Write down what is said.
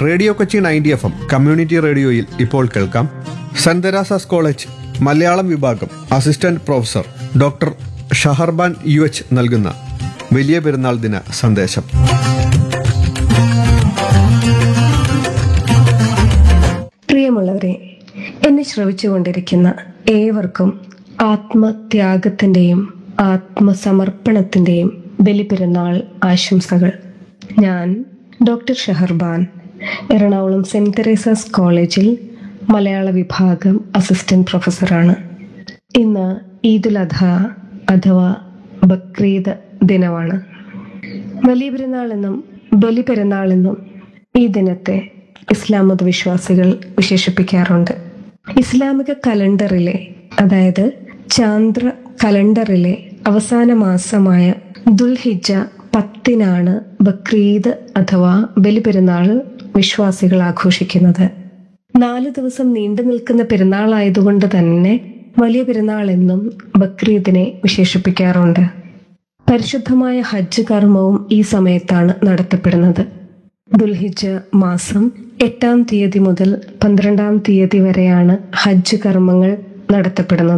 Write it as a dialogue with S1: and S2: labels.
S1: radio Kochi ninety F M community റേഡിയോയിൽ ഇപ്പോൾ കേൾക്കാം സെന്റ് തെരാസാസ് കോളേജ് മലയാളം വിഭാഗം assistant professor doctor Shaharban U H നൽകുന്ന വലിയ പെരുന്നാൾ ദിന സന്ദേശം
S2: പ്രിയമുള്ളവരെ എന്നെ ശ്രവിച്ചുകൊണ്ടിരിക്കുന്ന ഏവർക്കും ആത്മത്യാഗത്തിന്റെയും ആത്മസമർപ്പണത്തിന്റെയും ബലിപെരുന്നാൾ ആശംസകൾ ഞാൻ doctor Shaharban Ernakulam saint Teresa's കോളേജിൽ മലയാള വിഭാഗം അസിസ്റ്റന്റ് പ്രൊഫസറാണ് ഇന്ന് ഈദുൽ അധ അഥവാ ബക്രീദ് ദിനമാണ് വലിയ പെരുന്നാളെന്നും ബലിപെരുന്നാളെന്നും ഈ ദിനത്തെ ഇസ്ലാം മതവിശ്വാസികൾ വിശേഷിപ്പിക്കാറുണ്ട് ഇസ്ലാമിക കലണ്ടറിലെ അതായത് ചാന്ദ്ര കലണ്ടറിലെ അവസാന മാസമായ ദുൽഹിജ പത്തിനാണ് ബക്രീദ് അഥവാ ബലിപെരുന്നാൾ വിശ്വാസികൾ ആഘോഷിക്കുന്നത് നാല് ദിവസം നീണ്ടു നിൽക്കുന്ന പെരുന്നാളായതുകൊണ്ട് തന്നെ വലിയ പെരുന്നാൾ എന്നും ബക്രീദിനെ വിശേഷിപ്പിക്കാറുണ്ട് പരിശുദ്ധമായ ഹജ്ജ് കർമ്മവും ഈ സമയത്താണ് നടത്തപ്പെടുന്നത് ദുൽഹിജ് മാസം എട്ടാം തീയതി മുതൽ പന്ത്രണ്ടാം തീയതി വരെയാണ് ഹജ്ജ് കർമ്മങ്ങൾ നടത്തപ്പെടുന്നത്